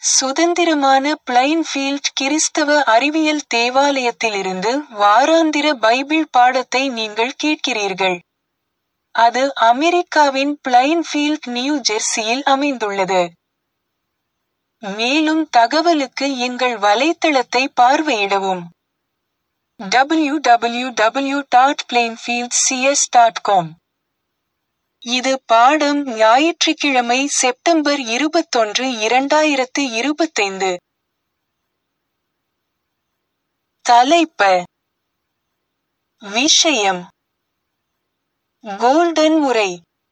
சுதந்திரமான பிளைன்ஃபீல்ட் கிறிஸ்தவ அறிவியல் தேவாலயத்திலிருந்து வாராந்திர பைபிள் பாடத்தை நீங்கள் கேட்கிறீர்கள். அது அமெரிக்காவின் பிளைன்ஃபீல்ட் நியூ ஜெர்சியில் அமைந்துள்ளது. மேலும் தகவலுக்கு எங்கள் வலைத்தளத்தை பார்வையிடவும். www.plainfieldcs.com இது பாடம் ஞாயிற்றுக்கிழமை செப்டம்பர் இருபத்தொன்று இரண்டாயிரத்து இருபத்தைந்து. தலைப்ப விஷயம் கோல்டன் உரை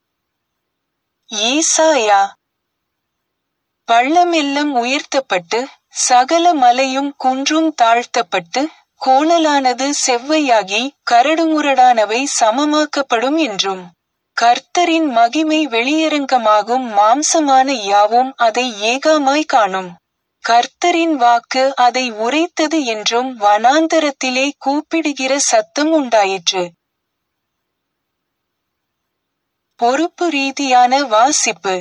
ஏசாயா பள்ளமெல்லாம் உயர்த்தப்பட்டு சகல மலையும் குன்றும் தாழ்த்தப்பட்டு கோணலானது செவ்வையாகி கரடுமுரடானவை சமமாக்கப்படும் என்றும் கர்த்தரின் மகிமை வெளியரங்கமாகும் மாம்சமான யாவும் அதை ஏகாமாய் காணும் கர்த்தரின் வாக்கு அதை உரைத்தது என்றும் வனாந்தரத்திலே கூப்பிடுகிற சத்தம் உண்டாயிற்று பொறுப்பு ரீதியான வாசிப்பு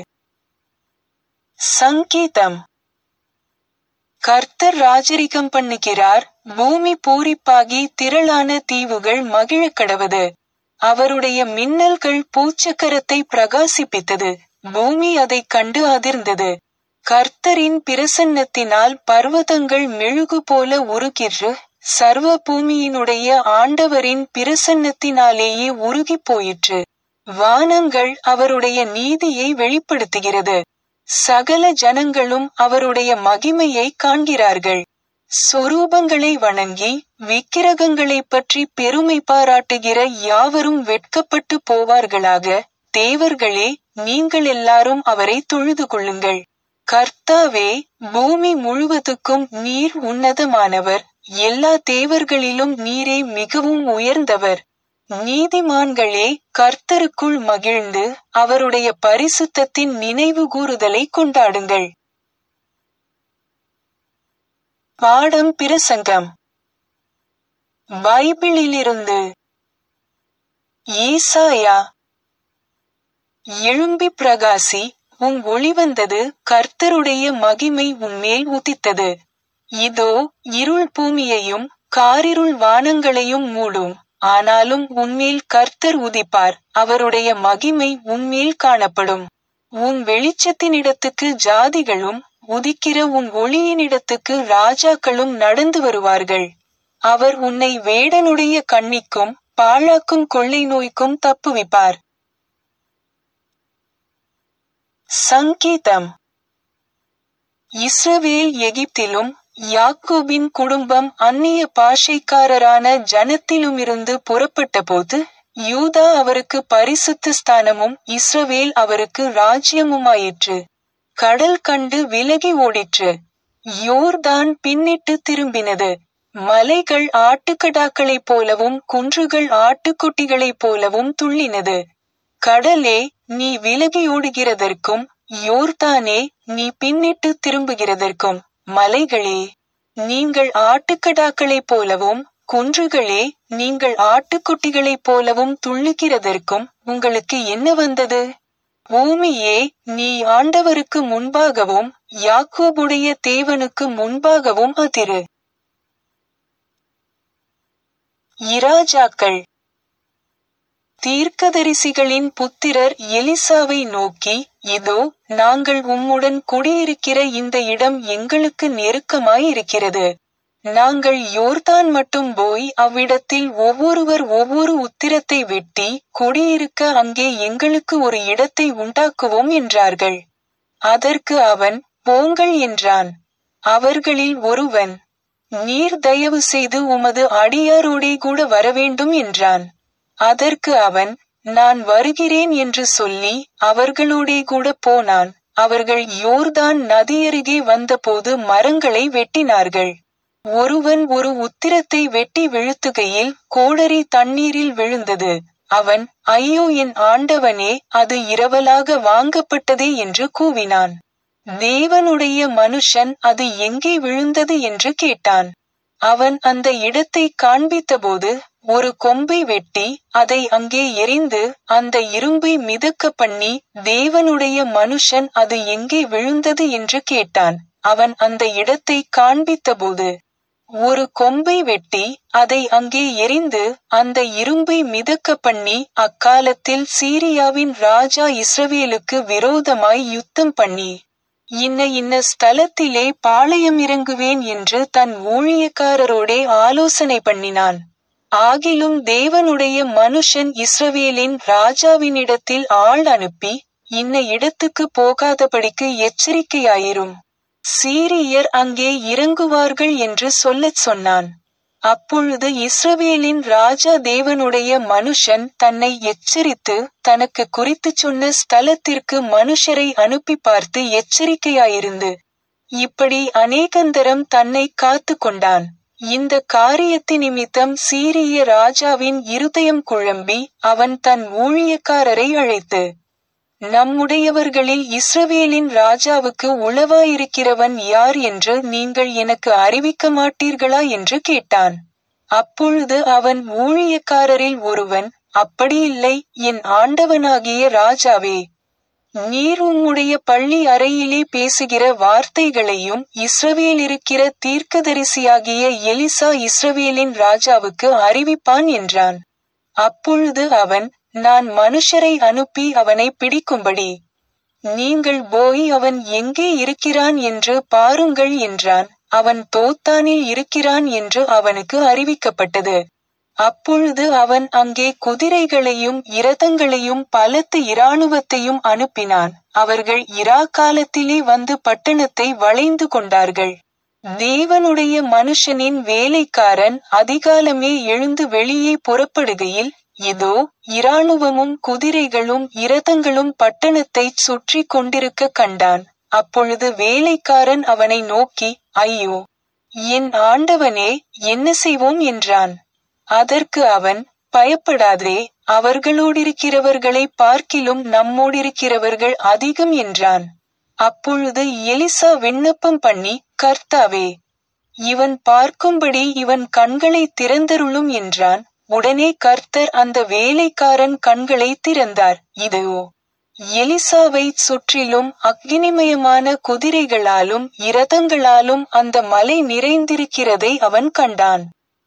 சங்கீதம் கர்த்தர் ராஜரிகம் பண்ணுகிறார் பூமி பூரிப்பாகி திரளான தீவுகள் மகிழக் கடவது அவருடைய மின்னல்கள் பூச்சக்கரத்தை பிரகாசிப்பித்தது பூமி அதைக் கண்டு அதிர்ந்தது கர்த்தரின் பிரசன்னத்தினால் பர்வதங்கள் மெழுகு போல உருகிற்று சர்வ பூமியினுடைய ஆண்டவரின் பிரசன்னத்தினாலேயே உருகிப் போயிற்று வானங்கள் அவருடைய நீதியை வெளிப்படுத்துகிறது சகல ஜனங்களும் அவருடைய மகிமையை காண்கிறார்கள் சொரூபங்களை வணங்கி விக்கிரகங்களைப் பற்றி பெருமை பாராட்டுகிற யாவரும் வெட்கப்பட்டு போவார்களாக தேவர்களே நீங்கள் எல்லாரும் அவரை தொழுது கொள்ளுங்கள் கர்த்தாவே பூமி முழுவதுக்கும் நீர் உன்னதமானவர் எல்லா தேவர்களிலும் நீரே மிகவும் உயர்ந்தவர் நீதிமான்களே கர்த்தருக்குள் மகிழ்ந்து அவருடைய பரிசுத்தத்தின் நினைவு கூறுதலை கொண்டாடுங்கள் பாடம் பிரசங்கம் பைபிளிலிருந்து ஏசாயா எழும்பி பிரகாசி உன் ஒளி வந்தது கர்த்தருடைய மகிமை உன்மேல் உதித்தது இதோ இருள் பூமியையும் காரிருள் வானங்களையும் மூடும் ஆனாலும் உன்மேல் கர்த்தர் உதிப்பார் அவருடைய மகிமை உன்மேல் காணப்படும் உன் வெளிச்சத்தினிடத்துக்கு ஜாதிகளும் உதிக்கிற உன் ஒளியினிடத்துக்கு ராஜாக்களும் நடந்து வருவார்கள் அவர் உன்னை வேடனுடைய கண்ணிக்கும் பாழாக்கும் கொள்ளை நோய்க்கும் தப்புவிப்பார் சங்கீதம் இஸ்ரவேல் எகிப்திலும் யாக்கோபின் குடும்பம் அந்நிய பாஷைக்காரரான ஜனத்திலுமிருந்து புறப்பட்டபோது யூதா அவருக்கு பரிசுத்த ஸ்தானமும் இஸ்ரவேல் அவருக்கு ராஜ்யமுமாயிற்று கடல் கண்டு விலகி ஓடிற்று யோர்தான் பின்னிட்டு திரும்பினது மலைகள் ஆட்டுக்கடாக்களைப் போலவும் குன்றுகள் ஆட்டுக்குட்டிகளைப் போலவும் துள்ளினது கடலே நீ விலகி ஓடுகிறதற்கும் யோர்தானே நீ பின்னிட்டு திரும்புகிறதற்கும் மலைகளே நீங்கள் ஆட்டுக்கடாக்களைப் போலவும் குன்றுகளே நீங்கள் ஆட்டுக்குட்டிகளைப் போலவும் துள்ளுகிறதற்கும் உங்களுக்கு என்ன வந்தது பூமியே நீ ஆண்டவருக்கு முன்பாகவும் யாக்கோபுடைய தேவனுக்கு முன்பாகவும் அதிரு இராஜாக்கள் தீர்க்கதரிசிகளின் புத்திரர் எலிசாவை நோக்கி இதோ நாங்கள் உம்முடன் குடியிருக்கிற இந்த இடம் எங்களுக்கு நெருக்கமாயிருக்கிறது நாங்கள் யோர்தான் மட்டும் போய் அவ்விடத்தில் ஒவ்வொருவர் ஒவ்வொரு உத்திரத்தை வெட்டி குடியிருக்க அங்கே எங்களுக்கு ஒரு இடத்தை உண்டாக்குவோம் என்றார்கள் அதற்கு அவன் போங்கள் என்றான் அவர்களில் ஒருவன் நீர் தயவு செய்து உமது அடியாரோடே கூட வரவேண்டும் என்றான் அதற்கு அவன் நான் வருகிறேன் என்று சொல்லி அவர்களோடே கூட போனான் அவர்கள் யோர்தான் நதியருகே வந்தபோது மரங்களை வெட்டினார்கள் ஒருவன் ஒரு உத்திரத்தை வெட்டி விழுத்துகையில் கோடரி தண்ணீரில் விழுந்தது அவன் ஐயோ என் ஆண்டவனே அது இரவலாக வாங்கப்பட்டதே என்று கூவினான் தேவனுடைய மனுஷன் அது எங்கே விழுந்தது என்று கேட்டான் அவன் அந்த இடத்தை காண்பித்தபோது ஒரு கொம்பை வெட்டி அதை அங்கே எரிந்து அந்த இரும்பை மிதக்க பண்ணி தேவனுடைய மனுஷன் அது எங்கே விழுந்தது என்று கேட்டான் அவன் அந்த இடத்தை காண்பித்தபோது ஒரு கொம்பை வெட்டி அதை அங்கே எரிந்து அந்த இரும்பை மிதக்க பண்ணி அக்காலத்தில் சீரியாவின் ராஜா இஸ்ரவேலுக்கு விரோதமாய் யுத்தம் பண்ணி இன்ன இன்ன ஸ்தலத்திலே பாளையம் இறங்குவேன் என்று தன் ஊழியக்காரரோடே ஆலோசனை பண்ணினான் ஆகிலும் தேவனுடைய மனுஷன் இஸ்ரவேலின் ராஜாவினிடத்தில் ஆள் அனுப்பி இன்ன இடத்துக்கு போகாதபடிக்கு எச்சரிக்கையாயிரும் சீரியர் அங்கே இறங்குவார்கள் என்று சொல்லச் சொன்னான் அப்பொழுது இஸ்ரவேலின் ராஜா தேவனுடைய மனுஷன் தன்னை எச்சரித்து தனக்கு குறித்துச் சொன்ன ஸ்தலத்திற்கு மனுஷரை அனுப்பி பார்த்து எச்சரிக்கையாயிருந்து இப்படி அநேகந்தரம் தன்னை காத்து கொண்டான் இந்த காரியத்தி நிமித்தம் சீரிய ராஜாவின் இருதயம் குழம்பி அவன் தன் ஊழியக்காரரை அழைத்து நம்முடையவர்களில் இஸ்ரவேலின் ராஜாவுக்கு உளவாயிருக்கிறவன் யார் என்று நீங்கள் எனக்கு அறிவிக்க மாட்டீர்களா என்று கேட்டான் அப்பொழுது அவன் ஊழியக்காரரில் ஒருவன் அப்படியில்லை என் ஆண்டவனாகிய ராஜாவே நீர் உம்முடைய பள்ளி அறையிலே பேசுகிற வார்த்தைகளையும் இஸ்ரவேல் இருக்கிற தீர்க்கதரிசியாகிய எலிசா இஸ்ரவேலின் ராஜாவுக்கு அறிவிப்பான் என்றான் அப்பொழுது அவன் நான் மனுஷரை அனுப்பி அவனை பிடிக்கும்படி நீங்கள் போய் அவன் எங்கே இருக்கிறான் என்று பாருங்கள் என்றான் அவன் தோத்தானில் இருக்கிறான் என்று அவனுக்கு அறிவிக்கப்பட்டது அப்பொழுது அவன் அங்கே குதிரைகளையும் இரதங்களையும் பலத்த இராணுவத்தையும் அனுப்பினான் அவர்கள் இரா காலத்திலே வந்து பட்டணத்தை வளைந்து கொண்டார்கள் தேவனுடைய மனுஷனின் வேலைக்காரன் அதிகாலமே எழுந்து வெளியே புறப்படுகையில் இதோ இராணுவமும் குதிரைகளும் இரதங்களும் பட்டணத்தை சுற்றி கொண்டிருக்க கண்டான் அப்பொழுது வேலைக்காரன் அவனை நோக்கி ஐயோ என் ஆண்டவனே என்ன செய்வோம் என்றான் அதற்கு அவன் பயப்படாதே அவர்களோடிருக்கிறவர்களை பார்க்கிலும் நம்மோடிருக்கிறவர்கள் அதிகம் என்றான் அப்பொழுது எலிசா விண்ணப்பம் பண்ணி கர்த்தாவே இவன் பார்க்கும்படி இவன் கண்களை திறந்தருளும் என்றான் உடனே கர்த்தர் அந்த வேலைக்காரன் கண்களை திறந்தார் இதோ எலிசாவை சுற்றிலும் அக்னிமயமான குதிரைகளாலும் இரதங்களாலும் அந்த மலை நிறைந்திருக்கிறதை அவன் கண்டான்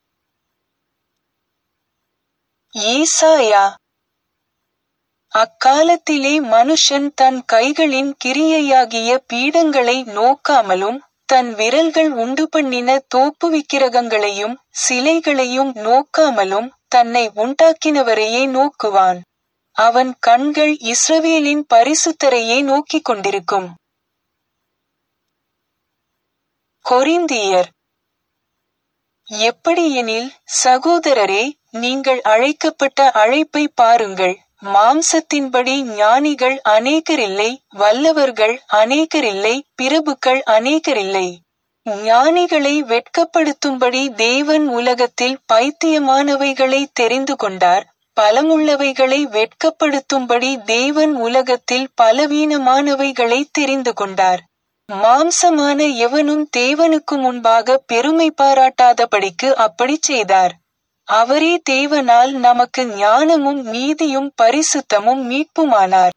ஈசாயா அக்காலத்திலே மனுஷன் தன் கைகளின் கிரியையாகிய பீடங்களை நோக்காமலும் தன் விரல்கள் உண்டு பண்ணின தோப்பு விக்கிரகங்களையும் சிலைகளையும் நோக்காமலும் தன்னை உண்டாக்கினவரையே நோக்குவான் அவன் கண்கள் இஸ்ரவேலின் பரிசுத்தரையே நோக்கிக் கொண்டிருக்கும் கொரிந்தியர் எப்படியெனில் சகோதரரே நீங்கள் அழைக்கப்பட்ட அழைப்பை பாருங்கள் மாம்சத்தின்படி ஞானிகள் அநேகரில்லை வல்லவர்கள் அநேகரில்லை பிரபுக்கள் அநேகரில்லை ஞானிகளை வெட்கப்படுத்தும்படி தேவன் உலகத்தில் பைத்தியமானவைகளை தெரிந்து கொண்டார் பலமுள்ளவைகளை வெட்கப்படுத்தும்படி தேவன் உலகத்தில் பலவீனமானவைகளை தெரிந்து கொண்டார் மாம்சமான எவனும் தேவனுக்கு முன்பாக பெருமை பாராட்டாதபடிக்கு அப்படி செய்தார் அவரே தேவனால் நமக்கு ஞானமும் நீதியும் பரிசுத்தமும் மீட்புமானார்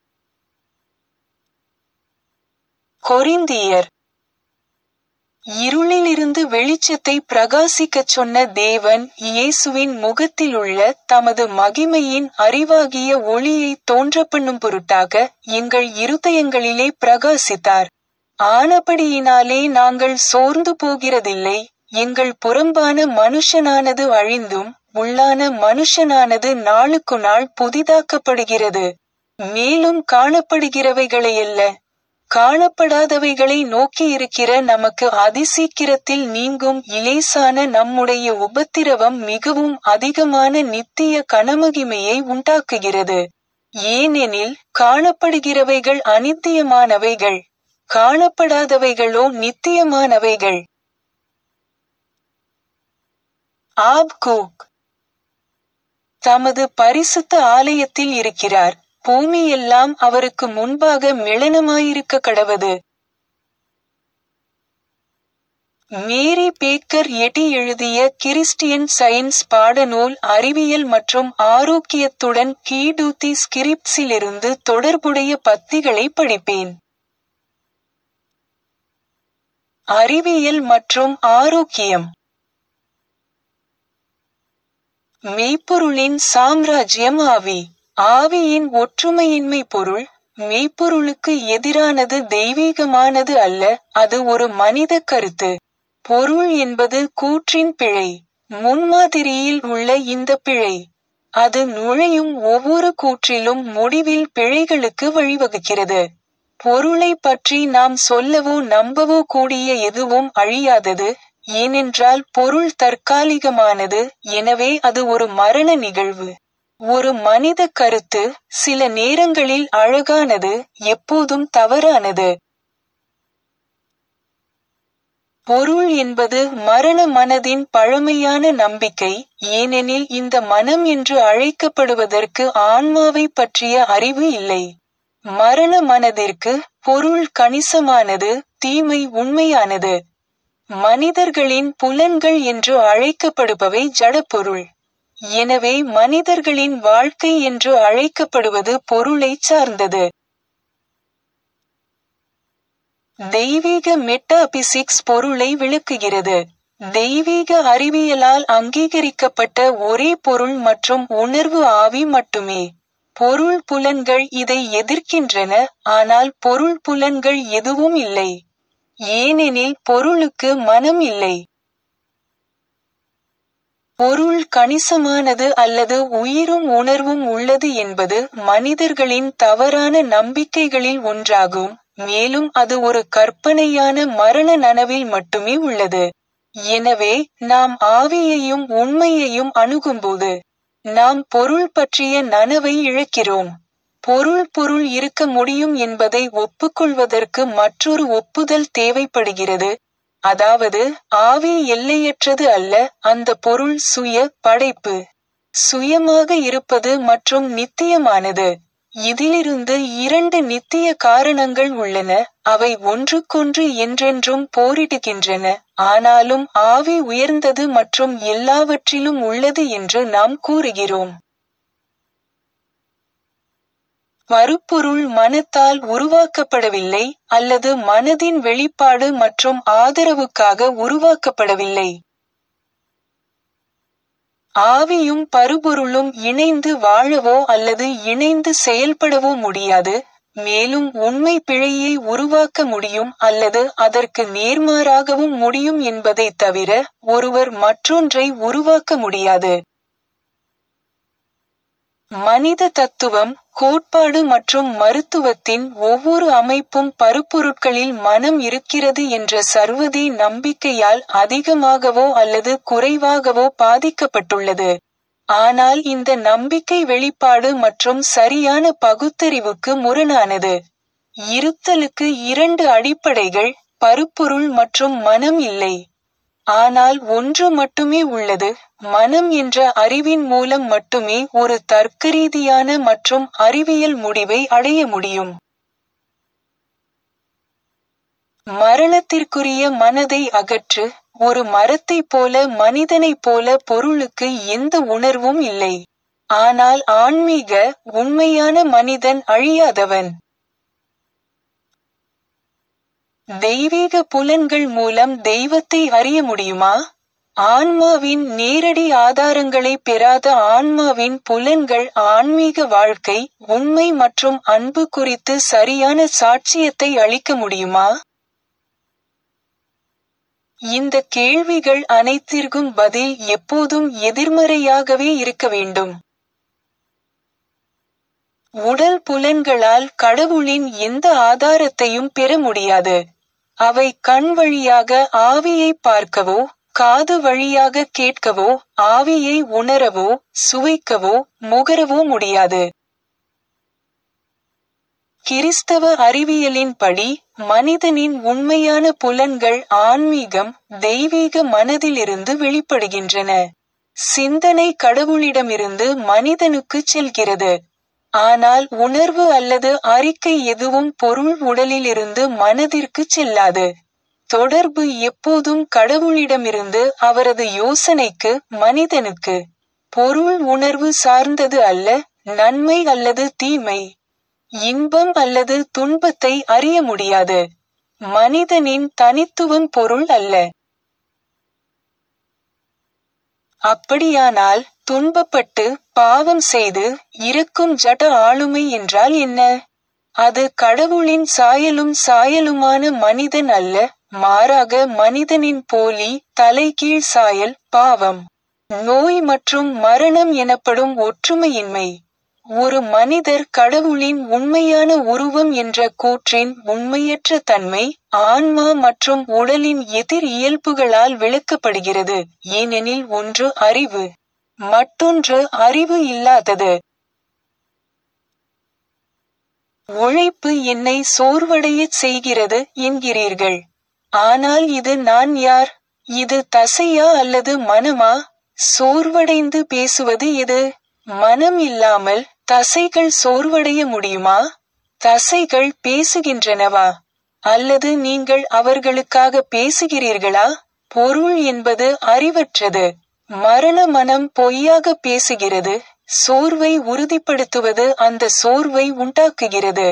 கொரிந்தியர் இருளிலிருந்து வெளிச்சத்தை பிரகாசிக்கச் சொன்ன தேவன் இயேசுவின் முகத்திலுள்ள தமது மகிமையின் அறிவாகிய ஒளியை தோன்ற பண்ணும் பொருட்டாக எங்கள் இருதயங்களிலே பிரகாசித்தார் ஆனபடியினாலே நாங்கள் சோர்ந்து போகிறதில்லை எங்கள் புறம்பான மனுஷனானது அழிந்தும் உள்ளான மனுஷனானது நாளுக்கு நாள் புதிதாக்கப்படுகிறது மேலும் காணப்படுகிறவைகளையல்ல காணப்படாதவைகளை நோக்கி இருக்கிற நமக்கு அதிசீக்கிரத்தில் நீங்கும் இலேசான நம்முடைய உபத்திரவம் மிகவும் அதிகமான நித்திய கனமகிமையை உண்டாக்குகிறது ஏனெனில் காணப்படுகிறவைகள் அனித்தியமானவைகள் காணப்படாதவைகளோ நித்தியமானவைகள் ஆப்கூக் தமது பரிசுத்த ஆலயத்தில் இருக்கிறார் பூமியெல்லாம் அவருக்கு முன்பாக மிளனமாயிருக்க கடவது மேரி பேக்கர் எட்டி எழுதிய கிறிஸ்டியன் சயின்ஸ் பாடநூல் அறிவியல் மற்றும் ஆரோக்கியத்துடன் கீடூத்தி ஸ்கிரிப்ட்ஸிலிருந்து தொடர்புடைய பத்திகளை படிப்பேன் அறிவியல் மற்றும் ஆரோக்கியம் மெய்ப்பொருளின் சாம்ராஜ்யம் ஆவி ஆவியின் ஒற்றுமையின்மை பொருள் மெய்ப்பொருளுக்கு எதிரானது தெய்வீகமானது அல்ல அது ஒரு மனித கருத்து பொருள் என்பது கூற்றின் பிழை முன்மாதிரியில் உள்ள இந்த பிழை அது நுழையும் ஒவ்வொரு கூற்றிலும் முடிவில் பிழைகளுக்கு வழிவகுக்கிறது பொருளை பற்றி நாம் சொல்லவோ நம்பவோ கூடிய எதுவும் அழியாதது ஏனென்றால் பொருள் தற்காலிகமானது எனவே அது ஒரு மரண நிகழ்வு ஒரு மனித கருத்து சில நேரங்களில் அழகானது எப்போதும் தவறானது பொருள் என்பது மரண மனதின் பழமையான நம்பிக்கை ஏனெனில் இந்த மனம் என்று அழைக்கப்படுவதற்கு ஆன்மாவை பற்றிய அறிவு இல்லை மரண மனதிற்கு பொருள் கணிசமானது தீமை உண்மையானது மனிதர்களின் புலன்கள் என்று அழைக்கப்படுபவை ஜடப்பொருள் எனவே மனிதர்களின் வாழ்க்கை என்று அழைக்கப்படுவது பொருளைச் சார்ந்தது தெய்வீக மெட்டாபிசிக்ஸ் பொருளை விளக்குகிறது தெய்வீக அறிவியலால் அங்கீகரிக்கப்பட்ட ஒரே பொருள் மற்றும் உணர்வு ஆவி மட்டுமே பொருள் புலன்கள் இதை எதிர்க்கின்றன ஆனால் பொருள் புலன்கள் எதுவும் இல்லை ஏனெனில் பொருளுக்கு மனம் இல்லை பொருள் கணிசமானது அல்லது உயிரும் உணர்வும் உள்ளது என்பது மனிதர்களின் தவறான நம்பிக்கைகளில் ஒன்றாகும் மேலும் அது ஒரு கற்பனையான மரண நனவில் மட்டுமே உள்ளது எனவே நாம் ஆவியையும் உண்மையையும் அணுகும்போது நாம் பொருள் பற்றிய நனவை இழக்கிறோம் பொருள் பொருள் இருக்க முடியும் என்பதை ஒப்புக்கொள்வதற்கு மற்றொரு ஒப்புதல் தேவைப்படுகிறது அதாவது ஆவி எல்லையற்றது அல்ல அந்த பொருள் சுய படைப்பு சுயமாக இருப்பது மற்றும் நித்தியமானது இதிலிருந்து இரண்டு நித்திய காரணங்கள் உள்ளன அவை ஒன்றுக்கொன்று என்றென்றும் போரிடுகின்றன ஆனாலும் ஆவி உயர்ந்தது மற்றும் எல்லாவற்றிலும் உள்ளது என்று நாம் கூறுகிறோம் மறுபொருள் மனத்தால் உருவாக்கப்படவில்லை அல்லது மனதின் வெளிப்பாடு மற்றும் ஆதரவுக்காக உருவாக்கப்படவில்லை ஆவியும் பருபொருளும் இணைந்து வாழவோ அல்லது இணைந்து செயல்படவோ முடியாது மேலும் உண்மை பிழையை உருவாக்க முடியும் அல்லது அதற்கு நேர்மாறாகவும் முடியும் என்பதை தவிர ஒருவர் மற்றொன்றை உருவாக்க முடியாது மனித தத்துவம் கோட்பாடு மற்றும் மருத்துவத்தின் ஒவ்வொரு அமைப்பும் பருப்பொருட்களில் மனம் இருக்கிறது என்ற சர்வதே நம்பிக்கையால் அதிகமாகவோ அல்லது குறைவாகவோ பாதிக்கப்பட்டுள்ளது ஆனால் இந்த நம்பிக்கை வெளிப்பாடு மற்றும் சரியான பகுத்தறிவுக்கு முரணானது இருத்தலுக்கு இரண்டு அடிப்படைகள் பருப்பொருள் மற்றும் மனம் இல்லை ஆனால் ஒன்று மட்டுமே உள்ளது மனம் என்ற அறிவின் மூலம் மட்டுமே ஒரு தர்க்கரீதியான மற்றும் அறிவியல் முடிவை அடைய முடியும் மரணத்திற்குரிய மனதை அகற்று ஒரு மரத்தைப் போல மனிதனைப் போல பொருளுக்கு எந்த உணர்வும் இல்லை ஆனால் ஆன்மீக உண்மையான மனிதன் அழியாதவன் தெய்வீக புலன்கள் மூலம் தெய்வத்தை அறிய முடியுமா ஆன்மாவின் நேரடி ஆதாரங்களை பெறாத ஆன்மாவின் புலன்கள் ஆன்மீக வாழ்க்கை உண்மை மற்றும் அன்பு குறித்து சரியான சாட்சியத்தை அளிக்க முடியுமா இந்த கேள்விகள் அனைத்திற்கும் பதில் எப்போதும் எதிர்மறையாகவே இருக்க வேண்டும் உடல் புலன்களால் கடவுளின் எந்த ஆதாரத்தையும் பெற முடியாது அவை கண் வழியாக ஆவியை பார்க்கவோ காது வழியாக கேட்கவோ ஆவியை உணரவோ சுவைக்கவோ முகரவோ முடியாது கிறிஸ்தவ அறிவியலின்படி மனிதனின் உண்மையான புலன்கள் ஆன்மீகம் தெய்வீக மனதிலிருந்து வெளிப்படுகின்றன சிந்தனை கடவுளிடமிருந்து மனிதனுக்கு செல்கிறது ஆனால் உணர்வு அல்லது அறிக்கை எதுவும் பொருள் உடலிலிருந்து மனதிற்கு செல்லாது தொடர்பு எப்போதும் கடவுளிடமிருந்து அவரது யோசனைக்கு மனிதனுக்கு பொருள் உணர்வு சார்ந்தது அல்ல நன்மை அல்லது தீமை இன்பம் அல்லது துன்பத்தை அறிய முடியாது மனிதனின் தனித்துவம் பொருள் அல்ல அப்படியானால் துன்பப்பட்டு பாவம் செய்து இருக்கும் ஜட ஆளுமை என்றால் என்ன அது கடவுளின் சாயலும் சாயலுமான மனிதன் அல்ல மாறாக மனிதனின் போலி தலைகீழ் சாயல் பாவம் நோய் மற்றும் மரணம் எனப்படும் ஒற்றுமையின்மை ஒரு மனிதர் கடவுளின் உண்மையான உருவம் என்ற கூற்றின் உண்மையற்ற தன்மை ஆன்மா மற்றும் உடலின் எதிர் இயல்புகளால் விளக்கப்படுகிறது ஏனெனில் ஒன்று அறிவு மற்றொன்று அறிவு இல்லாதது உழைப்பு என்னை சோர்வடையச் செய்கிறது என்கிறீர்கள் ஆனால் இது நான் யார் இது தசையா அல்லது மனமா சோர்வடைந்து பேசுவது எது மனம் இல்லாமல் தசைகள் சோர்வடைய முடியுமா தசைகள் பேசுகின்றனவா அல்லது நீங்கள் அவர்களுக்காக பேசுகிறீர்களா பொருள் என்பது அறிவற்றது மரண மனம் பொய்யாக பேசுகிறது சோர்வை உறுதிப்படுத்துவது அந்த சோர்வை உண்டாக்குகிறது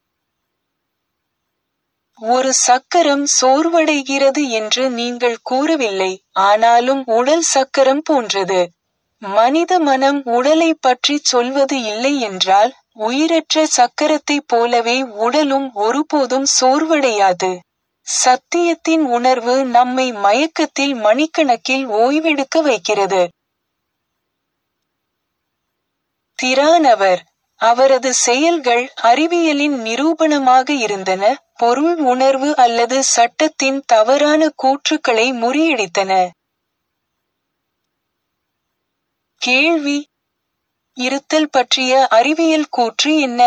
ஒரு சக்கரம் சோர்வடைகிறது என்று நீங்கள் கூறவில்லை ஆனாலும் உடல் சக்கரம் போன்றது மனித மனம் உடலை பற்றி சொல்வது இல்லை என்றால் உயிரற்ற சக்கரத்தைப் போலவே உடலும் ஒருபோதும் சோர்வடையாது சத்தியத்தின் உணர்வு நம்மை மயக்கத்தில் மணிக்கணக்கில் ஓய்வெடுக்க வைக்கிறது திரானவர் அவரது செயல்கள் அறிவியலின் நிரூபணமாக இருந்தன பொருள் உணர்வு அல்லது சட்டத்தின் தவறான கூற்றுக்களை முறியடித்தன கேள்வி இருத்தல் பற்றிய அறிவியல் கூற்று என்ன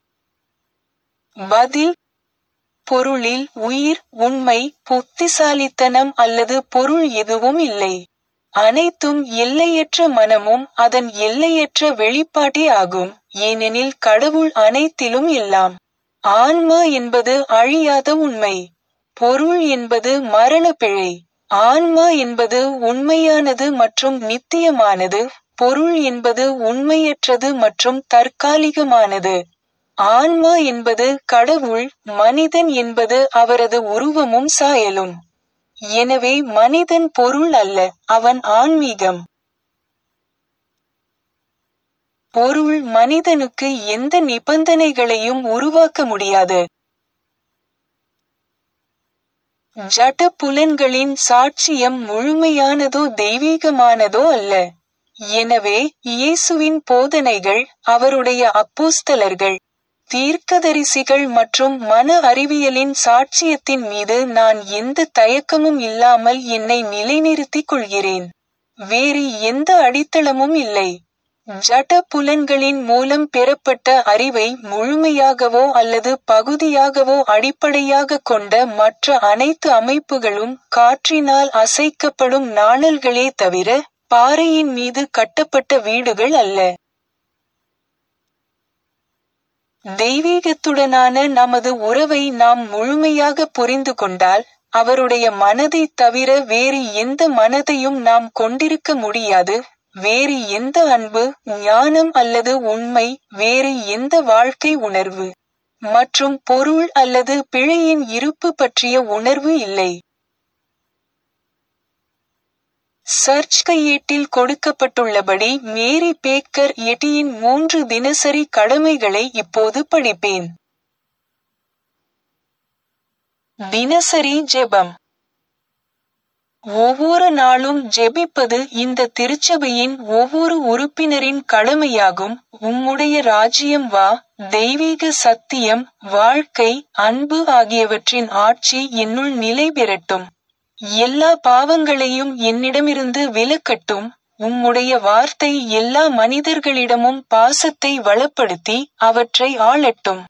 பதில் பொருளில் உயிர் உண்மை புத்திசாலித்தனம் அல்லது பொருள் எதுவும் இல்லை அனைத்தும் எல்லையற்ற மனமும் அதன் எல்லையற்ற வெளிப்பாட்டே ஆகும் ஏனெனில் கடவுள் அனைத்திலும் எல்லாம் ஆன்மா என்பது அழியாத உண்மை பொருள் என்பது மரண பிழை ஆன்மா என்பது உண்மையானது மற்றும் நித்தியமானது பொருள் என்பது உண்மையற்றது மற்றும் தற்காலிகமானது ஆன்மா என்பது கடவுள் மனிதன் என்பது அவரது உருவமும் சாயலும் எனவே மனிதன் பொருள் அல்ல அவன் ஆன்மீகம் பொருள் மனிதனுக்கு எந்த நிபந்தனைகளையும் உருவாக்க முடியாது ஜட புலன்களின் சாட்சியம் முழுமையானதோ தெய்வீகமானதோ அல்ல எனவே இயேசுவின் போதனைகள் அவருடைய அப்போஸ்தலர்கள் தீர்க்கதரிசிகள் மற்றும் மன அறிவியலின் சாட்சியத்தின் மீது நான் எந்த தயக்கமும் இல்லாமல் என்னை நிலைநிறுத்திக் கொள்கிறேன் வேறு எந்த அடித்தளமும் இல்லை ஜட புலன்களின் மூலம் பெறப்பட்ட அறிவை முழுமையாகவோ அல்லது பகுதியாகவோ அடிப்படையாக கொண்ட மற்ற அனைத்து அமைப்புகளும் காற்றினால் அசைக்கப்படும் நாணல்களே தவிர பாறையின் மீது கட்டப்பட்ட வீடுகள் அல்ல தெய்வீகத்துடனான நமது உறவை நாம் முழுமையாக புரிந்து கொண்டால் அவருடைய மனதைத் தவிர வேறு எந்த மனதையும் நாம் கொண்டிருக்க முடியாது வேறு எந்த அன்பு ஞானம் அல்லது உண்மை வேறு எந்த வாழ்க்கை உணர்வு மற்றும் பொருள் அல்லது பிழையின் இருப்பு பற்றிய உணர்வு இல்லை சர்ச் கையேட்டில் கொடுக்கப்பட்டுள்ளபடி மேரி பேக்கர் எட்டியின் மூன்று தினசரி கடமைகளை இப்போது படிப்பேன் தினசரி ஜெபம் ஒவ்வொரு நாளும் ஜெபிப்பது இந்த திருச்சபையின் ஒவ்வொரு உறுப்பினரின் கடமையாகும் உம்முடைய ராஜ்யம் வா தெய்வீக சத்தியம் வாழ்க்கை அன்பு ஆகியவற்றின் ஆட்சி என்னுள் நிலை பெறட்டும் எல்லா பாவங்களையும் என்னிடமிருந்து விலக்கட்டும் உம்முடைய வார்த்தை எல்லா மனிதர்களிடமும் பாசத்தை வளப்படுத்தி அவற்றை ஆளட்டும்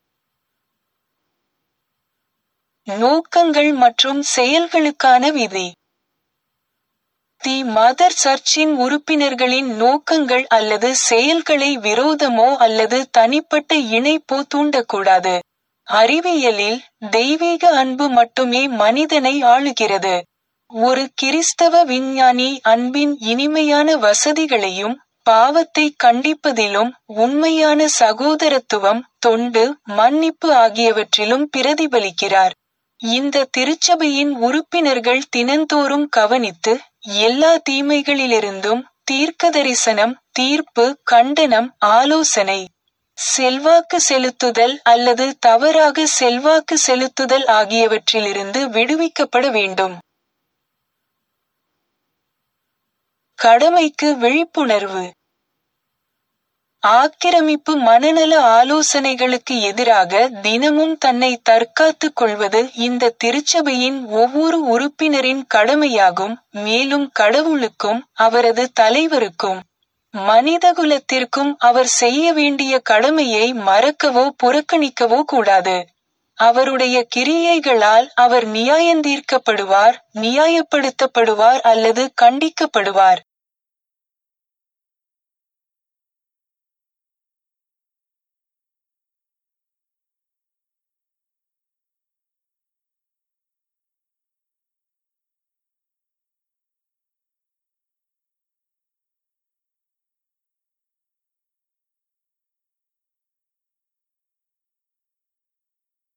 நோக்கங்கள் மற்றும் செயல்களுக்கான விதி தி மதர் சர்ச்சின் உறுப்பினர்களின் நோக்கங்கள் அல்லது செயல்களை விரோதமோ அல்லது தனிப்பட்ட இணைப்போ தூண்டக்கூடாது அறிவியலில் தெய்வீக அன்பு மட்டுமே மனிதனை ஆளுகிறது ஒரு கிறிஸ்தவ விஞ்ஞானி அன்பின் இனிமையான வசதிகளையும் பாவத்தை கண்டிப்பதிலும் உண்மையான சகோதரத்துவம் தொண்டு மன்னிப்பு ஆகியவற்றிலும் பிரதிபலிக்கிறார் இந்த திருச்சபையின் உறுப்பினர்கள் தினந்தோறும் கவனித்து எல்லா தீமைகளிலிருந்தும் தீர்க்கதரிசனம் தீர்ப்பு கண்டனம் ஆலோசனை செல்வாக்கு செலுத்துதல் அல்லது தவறாக செல்வாக்கு செலுத்துதல் ஆகியவற்றிலிருந்து விடுவிக்கப்பட வேண்டும் கடமைக்கு விழிப்புணர்வு ஆக்கிரமிப்பு மனநல ஆலோசனைகளுக்கு எதிராக தினமும் தன்னை தற்காத்துக் கொள்வது இந்த திருச்சபையின் ஒவ்வொரு உறுப்பினரின் கடமையாகும் மேலும் கடவுளுக்கும் அவரது தலைவருக்கும் மனிதகுலத்திற்கும் அவர் செய்ய வேண்டிய கடமையை மறக்கவோ புறக்கணிக்கவோ கூடாது அவருடைய கிரியைகளால் அவர் நியாயந்தீர்க்கப்படுவார் நியாயப்படுத்தப்படுவார் அல்லது கண்டிக்கப்படுவார்